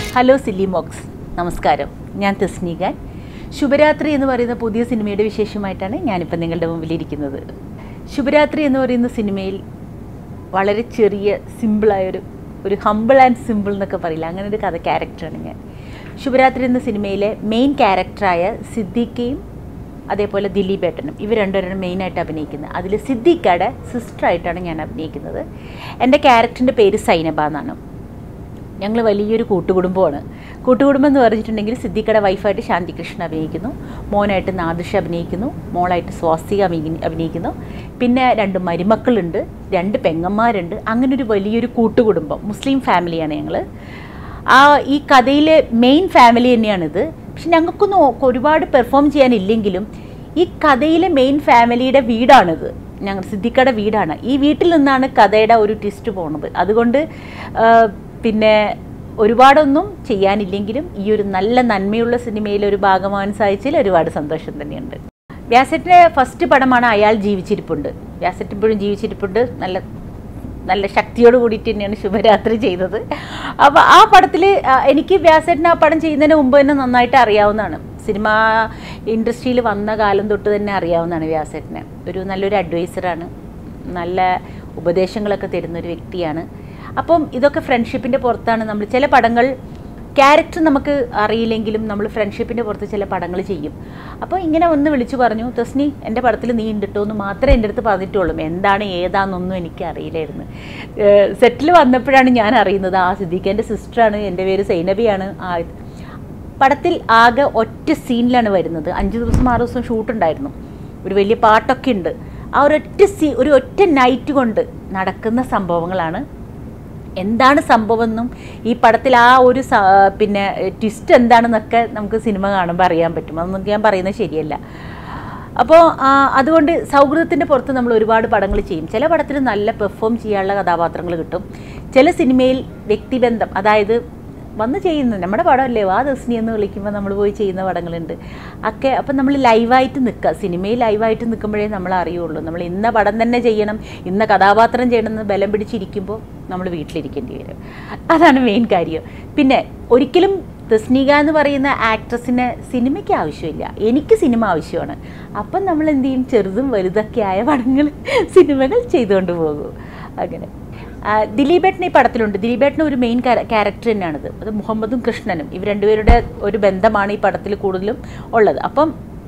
Hello silly MOOCs നമസ്കാരം ഞാൻ തസ്നീഖാൻ ശുഭരാത്രി എന്ന് പറയുന്ന പുതിയ സിനിമയുടെ വിശേഷമായിട്ടാണ് ഞാനിപ്പോൾ നിങ്ങളുടെ മുമ്പിലിരിക്കുന്നത് ശുഭരാത്രി എന്ന് പറയുന്ന സിനിമയിൽ വളരെ ചെറിയ സിമ്പിളായൊരു ഒരു ഹമ്പിൾ ആൻഡ് സിമ്പിൾ എന്നൊക്കെ പറയില്ല അങ്ങനെ ഒരു കഥ ക്യാരക്ടറാണ് ഞാൻ ശുഭരാത്രി എന്ന സിനിമയിലെ മെയിൻ ക്യാരക്ടറായ സിദ്ദീഖയും അതേപോലെ ദിലീപ് ഏട്ടനും ഇവർ രണ്ടുപേരാണ് മെയിനായിട്ട് അഭിനയിക്കുന്നത് അതിൽ സിദ്ദീഖയുടെ സിസ്റ്ററായിട്ടാണ് ഞാൻ അഭിനയിക്കുന്നത് എൻ്റെ ക്യാരക്ടറിൻ്റെ പേര് സൈനബ എന്നാണ് ഞങ്ങൾ വലിയൊരു കൂട്ടുകുടുംബമാണ് കൂട്ടുകുടുംബം എന്ന് പറഞ്ഞിട്ടുണ്ടെങ്കിൽ സിദ്ദിഖയുടെ വൈഫായിട്ട് ശാന്തികൃഷ്ണൻ അഭിനയിക്കുന്നു മോനായിട്ട് നാദിഷ അഭിനയിക്കുന്നു മോളായിട്ട് സ്വാസ്തിക അഭിനയി- അഭിനയിക്കുന്നു പിന്നെ രണ്ട് മരുമക്കളുണ്ട് രണ്ട് പെങ്ങന്മാരുണ്ട് അങ്ങനെ ഒരു വലിയൊരു കൂട്ടുകുടുംബം മുസ്ലിം ഫാമിലിയാണ് ഞങ്ങൾ ആ ഈ കഥയിലെ മെയിൻ ഫാമിലി തന്നെയാണിത് പക്ഷെ ഞങ്ങൾക്കൊന്നും ഒ- ഒരുപാട് പെർഫോം ചെയ്യാനില്ലെങ്കിലും ഈ കഥയിലെ മെയിൻ ഫാമിലിയുടെ വീടാണിത് ഞങ്ങൾ സിദ്ദിഖയുടെ വീടാണ് ഈ വീട്ടിൽ നിന്നാണ് കഥയുടെ ഒരു ട്വിസ്റ്റ് പോകുന്നത് അതുകൊണ്ട് ആ, പിന്നെ ഒരുപാടൊന്നും ചെയ്യാനില്ലെങ്കിലും ഈ ഒരു നല്ല നന്മയുള്ള സിനിമയിൽ ഒരു ഭാഗമാവാൻ സാധിച്ചതിൽ ഒരുപാട് സന്തോഷം തന്നെയുണ്ട് വ്യാസറ്റിൻ്റെ ഫസ്റ്റ് പടമാണ് അയാൾ ജീവിച്ചിരിപ്പുണ്ട് വ്യാസറ്റ് ഇപ്പോഴും ജീവിച്ചിരിപ്പുണ്ട് നല്ല നല്ല ശക്തിയോട് കൂടിയിട്ട് തന്നെയാണ് ശുഭരാത്രി ചെയ്തത് അപ്പോൾ ആ പടത്തിൽ എനിക്ക് വ്യാസേട്ടൻ ആ പടം ചെയ്യുന്നതിന് മുമ്പ് തന്നെ നന്നായിട്ട് അറിയാവുന്നതാണ് സിനിമ ഇൻഡസ്ട്രിയിൽ വന്ന കാലം തൊട്ട് തന്നെ അറിയാവുന്നതാണ് വ്യാസേട്ടനെ ഒരു നല്ലൊരു അഡ്വൈസറാണ് നല്ല ഉപദേശങ്ങളൊക്കെ തരുന്ന ഒരു വ്യക്തിയാണ് അപ്പം ഇതൊക്കെ ഫ്രണ്ട്ഷിപ്പിൻ്റെ പുറത്താണ് നമ്മൾ ചില പടങ്ങൾ ക്യാരക്ടർ നമുക്ക് അറിയില്ലെങ്കിലും നമ്മൾ ഫ്രണ്ട്ഷിപ്പിൻ്റെ പുറത്ത് ചില പടങ്ങൾ ചെയ്യും അപ്പോൾ ഇങ്ങനെ ഒന്ന് വിളിച്ചു പറഞ്ഞു തസ്നി എൻ്റെ പടത്തിൽ നീ ഉണ്ട് കേട്ടോ എന്ന് മാത്രമേ എൻ്റെ അടുത്ത് പറഞ്ഞിട്ടുള്ളൂ എന്താണ് ഏതാണെന്നൊന്നും എനിക്ക് അറിയില്ലായിരുന്നു സെറ്റിൽ വന്നപ്പോഴാണ് ഞാൻ അറിയുന്നത് ആ സിദ്ദീഖിൻ്റെ സിസ്റ്ററാണ് എൻ്റെ പേര് സൈനബിയാണ് ആ ഇത്. പടത്തിൽ ആകെ ഒറ്റ സീനിലാണ് വരുന്നത് അഞ്ച് ദിവസം ആറ് ദിവസം ഷൂട്ട് ഉണ്ടായിരുന്നു ഒരു വലിയ പാട്ടൊക്കെ ഉണ്ട് ആ ഒരൊറ്റ സീ ഒരു ഒറ്റ നൈറ്റ് കൊണ്ട് നടക്കുന്ന സംഭവങ്ങളാണ് എന്താണ് സംഭവമെന്നും ഈ പടത്തിൽ ആ ഒരു സ- പിന്നെ ട്വിസ്റ്റ് എന്താണെന്നൊക്കെ നമുക്ക് സിനിമ കാണുമ്പോൾ അറിയാൻ പറ്റും അതൊന്നും ഞാൻ പറയുന്നത് ശരിയല്ല അപ്പോൾ അതുകൊണ്ട് സൗഹൃദത്തിൻ്റെ പുറത്ത് നമ്മൾ ഒരുപാട് പടങ്ങൾ ചെയ്യും ചില പടത്തിൽ നല്ല പെർഫോം ചെയ്യാനുള്ള കഥാപാത്രങ്ങൾ കിട്ടും ചില സിനിമയിൽ വ്യക്തിബന്ധം അതായത് വന്ന് ചെയ്യുന്നത് നമ്മുടെ പടമല്ലേ വാ ദസ്നി എന്ന് വിളിക്കുമ്പോൾ നമ്മൾ പോയി ചെയ്യുന്ന പടങ്ങളുണ്ട് ഒക്കെ അപ്പം നമ്മൾ ലൈവായിട്ട് നിൽക്കുക സിനിമയിൽ ലൈവായിട്ട് നിൽക്കുമ്പോഴേ നമ്മൾ അറിയുള്ളൂ നമ്മൾ ഇന്ന പടം തന്നെ ചെയ്യണം ഇന്ന കഥാപാത്രം ചെയ്യണം എന്ന് ബലം പിടിച്ചിരിക്കുമ്പോൾ നമ്മൾ വീട്ടിലിരിക്കേണ്ടി വരും അതാണ് മെയിൻ കാര്യം പിന്നെ ഒരിക്കലും തസ്നീക എന്ന് പറയുന്ന ആക്ട്രസിന് സിനിമയ്ക്ക് ആവശ്യമില്ല എനിക്ക് സിനിമ ആവശ്യമാണ് അപ്പം നമ്മൾ എന്ത് ചെയ്യും ചെറുതും വലുതൊക്കെ ആയ പടങ്ങൾ സിനിമകൾ ചെയ്തുകൊണ്ട് പോകും അങ്ങനെ ആ, ദിലീപേട്ടൻ ഈ പടത്തിലുണ്ട് ദിലീപേട്ടൻ ഒരു മെയിൻ ക്യാരക്ടർ തന്നെയാണിത് അത് മുഹമ്മദും കൃഷ്ണനും ഇവർ രണ്ടുപേരുടെ ഒരു ബന്ധമാണ് ഈ പടത്തിൽ കൂടുതലും ഉള്ളത് അപ്പം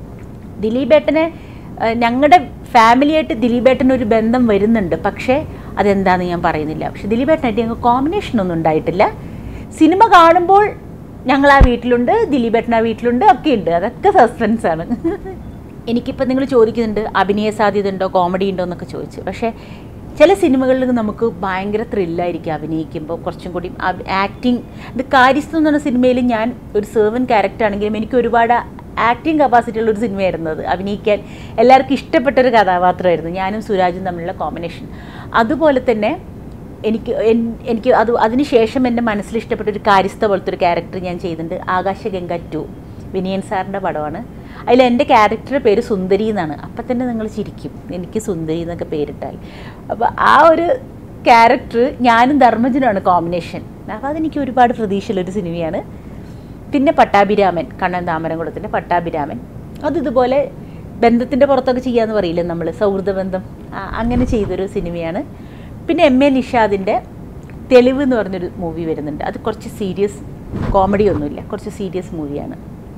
ദിലീപേട്ടനെ ഞങ്ങളുടെ ഫാമിലിയായിട്ട് ദിലീപേട്ടന് ഒരു ബന്ധം വരുന്നുണ്ട് പക്ഷേ അതെന്താണെന്ന് ഞാൻ പറയുന്നില്ല പക്ഷെ ദിലീപേട്ടനായിട്ട് ഞങ്ങൾ കോമ്പിനേഷൻ ഒന്നും ഉണ്ടായിട്ടില്ല സിനിമ കാണുമ്പോൾ ഞങ്ങൾ ആ വീട്ടിലുണ്ട് ദിലീപേട്ടൻ ആ വീട്ടിലുണ്ട് ഒക്കെ ഉണ്ട് അതൊക്കെ സസ്പെൻസ് ആണ് എനിക്കിപ്പോൾ നിങ്ങൾ ചോദിക്കുന്നുണ്ട് അഭിനയ സാധ്യത ഉണ്ടോ കോമഡി ഉണ്ടോ എന്നൊക്കെ ചോദിച്ചു പക്ഷേ ചില സിനിമകളിൽ നമുക്ക് ഭയങ്കര ത്രില്ലായിരിക്കും അഭിനയിക്കുമ്പോൾ കുറച്ചും കൂടി ആക്ടിങ് ഇത് കാര്യസ്ഥം എന്ന് പറഞ്ഞ സിനിമയിൽ ഞാൻ ഒരു സെർവൻ ക്യാരക്ടർ ആണെങ്കിലും എനിക്ക് ഒരുപാട് ആക്ടിങ് കപ്പാസിറ്റി ഉള്ള ഒരു സിനിമയായിരുന്നു അത് അഭിനയിക്കാൻ എല്ലാവർക്കും ഇഷ്ടപ്പെട്ട ഒരു കഥാപാത്രമായിരുന്നു ഞാനും സുരാജും തമ്മിലുള്ള കോമ്പിനേഷൻ അതുപോലെ തന്നെ എനിക്ക് എൻ- എനിക്ക് അത് അതിനുശേഷം എൻ്റെ മനസ്സിൽ ഇഷ്ടപ്പെട്ട ഒരു കാര്യസ്ഥ പോലത്തെ ഒരു ക്യാരക്ടർ ഞാൻ ചെയ്തിട്ടുണ്ട് ആകാശഗംഗ ടു വിനയൻ സാറിൻ്റെ പടമാണ് അതിൽ എൻ്റെ ക്യാരക്ടറുടെ പേര് സുന്ദരി എന്നാണ് അപ്പം തന്നെ നിങ്ങൾ ചിരിക്കും എനിക്ക് സുന്ദരി എന്നൊക്കെ പേരിട്ടാൽ അപ്പോൾ ആ ഒരു ക്യാരക്ടർ ഞാനും ധർമ്മജനുമാണ് കോമ്പിനേഷൻ അപ്പോൾ അതെനിക്ക് ഒരുപാട് പ്രതീക്ഷയുള്ളൊരു സിനിമയാണ് പിന്നെ പട്ടാഭിരാമൻ കണ്ണൻ താമരംകുളത്തിൻ്റെ പട്ടാഭിരാമൻ അത് ഇതുപോലെ ബന്ധത്തിൻ്റെ പുറത്തൊക്കെ ചെയ്യാന്ന് പറയില്ലേ നമ്മൾ സൗഹൃദ ബന്ധം ആ, അങ്ങനെ ചെയ്തൊരു സിനിമയാണ് പിന്നെ എം എ നിഷാദിൻ്റെ തെളിവ് എന്ന് പറഞ്ഞൊരു മൂവി വരുന്നുണ്ട് അത് കുറച്ച് സീരിയസ് കോമഡി ഒന്നുമില്ല കുറച്ച് സീരിയസ് മൂവിയാണ്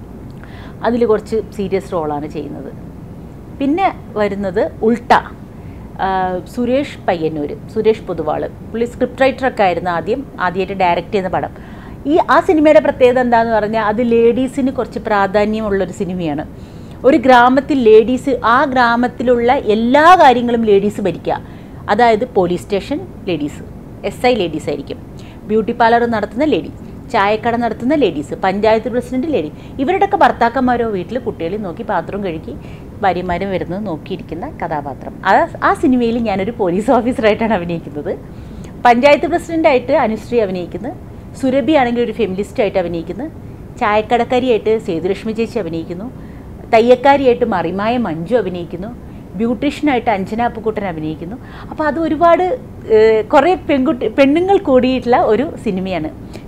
അതിൽ കുറച്ച് സീരിയസ് റോളാണ് ചെയ്യുന്നത് പിന്നെ വരുന്നത് ഉൾട്ട ആ, സുരേഷ് പയ്യന്നൂർ സുരേഷ് പൊതുവാള് പുള്ളി സ്ക്രിപ്റ്റ് റൈറ്ററൊക്കെ ആയിരുന്നു ആദ്യം ആദ്യമായിട്ട് ഡയറക്റ്റ് ചെയ്യുന്ന പടം ഈ ആ സിനിമയുടെ പ്രത്യേകത എന്താന്ന് പറഞ്ഞാൽ അത് ലേഡീസിന് കുറച്ച് പ്രാധാന്യമുള്ളൊരു സിനിമയാണ് ഒരു ഗ്രാമത്തിൽ ലേഡീസ് ആ ഗ്രാമത്തിലുള്ള എല്ലാ കാര്യങ്ങളും ലേഡീസ് ഭരിക്കുക അതായത് police station ladies S I ladies ആയിരിക്കും ബ്യൂട്ടി പാർലർ നടത്തുന്ന ലേഡീസ് ചായക്കട നടത്തുന്ന ലേഡീസ് പഞ്ചായത്ത് പ്രസിഡന്റ് ലേഡി ഇവരുടെയൊക്കെ ഭർത്താക്കന്മാരോ വീട്ടിൽ കുട്ടികളെ നോക്കി പാത്രം കഴുകി ഭാര്യമാരും വരുന്നത് നോക്കിയിരിക്കുന്ന കഥാപാത്രം ആ ആ സിനിമയിൽ ഞാനൊരു പോലീസ് ഓഫീസറായിട്ടാണ് അഭിനയിക്കുന്നത് പഞ്ചായത്ത് പ്രസിഡൻ്റായിട്ട് അനുശ്രീ അഭിനയിക്കുന്നു സുരഭി ആണെങ്കിൽ ഒരു ഫെമിലിസ്റ്റായിട്ട് അഭിനയിക്കുന്നു ചായക്കടക്കാരിയായിട്ട് സേതുലക്ഷ്മി ചേച്ചി അഭിനയിക്കുന്നു തയ്യക്കാരിയായിട്ട് മറിമായ മഞ്ജു അഭിനയിക്കുന്നു ബ്യൂട്ടീഷ്യനായിട്ട് അഞ്ജന അപ്പുക്കുട്ടൻ അഭിനയിക്കുന്നു അപ്പോൾ അത് ഒരുപാട് ഏഹ്, കുറേ പെൺകുട്ടി പെണ്ണുങ്ങൾ കൂടിയിട്ടുള്ള ഒരു സിനിമയാണ്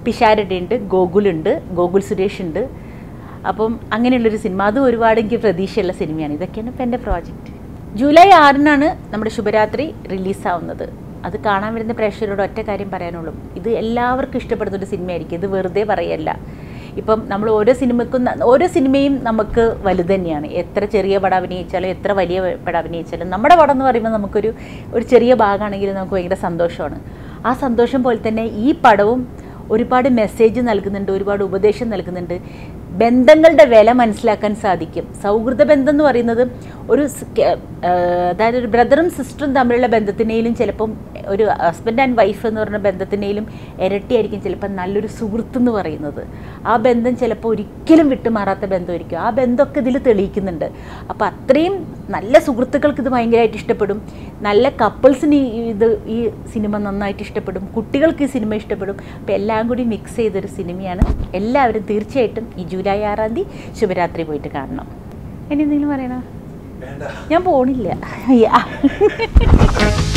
പിഷാരടിയുണ്ട് ഗോകുലുണ്ട് ഗോകുൽ സുരേഷ് ഉണ്ട് അപ്പം അങ്ങനെയുള്ളൊരു സിനിമ അതും ഒരുപാട് എനിക്ക് പ്രതീക്ഷയുള്ള സിനിമയാണ് ഇതൊക്കെയാണ് ഇപ്പം എൻ്റെ പ്രോജക്റ്റ് ജൂലൈ ആറിനാണ് നമ്മുടെ ശുഭരാത്രി റിലീസാവുന്നത് അത് കാണാൻ വരുന്ന പ്രേക്ഷകരോട് ഒറ്റ കാര്യം പറയാനുള്ളൂ ഇത് എല്ലാവർക്കും ഇഷ്ടപ്പെടുന്ന ഒരു സിനിമയായിരിക്കും ഇത് വെറുതെ പറയല്ല ഇപ്പം നമ്മൾ ഓരോ സിനിമക്കും ന- ഓരോ സിനിമയും നമുക്ക് വലുത് തന്നെയാണ് എത്ര ചെറിയ പടം അഭിനയിച്ചാലും എത്ര വലിയ പടം അഭിനയിച്ചാലും നമ്മുടെ പടം എന്ന് പറയുമ്പോൾ നമുക്കൊരു ഒരു ചെറിയ ഭാഗമാണെങ്കിലും നമുക്ക് ഭയങ്കര സന്തോഷമാണ് ആ സന്തോഷം പോലെ തന്നെ ഈ പടവും ഒരുപാട് മെസ്സേജ് നൽകുന്നുണ്ട് ഒരുപാട് ഉപദേശം നൽകുന്നുണ്ട് ബന്ധങ്ങളുടെ വില മനസ്സിലാക്കാൻ സാധിക്കും സൗഹൃദ ബന്ധം എന്ന് പറയുന്നത് ഒരു സ് കെ- ആ, അതായത് ഒരു ബ്രദറും സിസ്റ്ററും തമ്മിലുള്ള ബന്ധത്തിനേലും ചിലപ്പം ഒരു ഹസ്ബൻഡ് ആൻഡ് വൈഫ് എന്ന് പറയുന്ന ബന്ധത്തിനേലും ഇരട്ടിയായിരിക്കും ചിലപ്പം നല്ലൊരു സുഹൃത്ത് എന്ന് പറയുന്നത് ആ ബന്ധം ചിലപ്പോൾ ഒരിക്കലും വിട്ടുമാറാത്ത ബന്ധമായിരിക്കും ആ ബന്ധമൊക്കെ ഇതിൽ തെളിയിക്കുന്നുണ്ട് അപ്പോൾ അത്രയും നല്ല സുഹൃത്തുക്കൾക്ക് ഇത് ഭയങ്കരമായിട്ട് ഇഷ്ടപ്പെടും നല്ല കപ്പിൾസിന് ഇത് ഈ സിനിമ നന്നായിട്ട് ഇഷ്ടപ്പെടും കുട്ടികൾക്ക് ഈ സിനിമ ഇഷ്ടപ്പെടും അപ്പോൾ എല്ലാം കൂടി മിക്സ് ചെയ്തൊരു സിനിമയാണ് എല്ലാവരും തീർച്ചയായിട്ടും ഈ ജൂലൈ ആറാം തീയതി ശുഭരാത്രി പോയിട്ട് കാണണം ഇനി എന്തെങ്കിലും പറയണോ വേണ്ട ഞാൻ പോണില്ല അയ്യ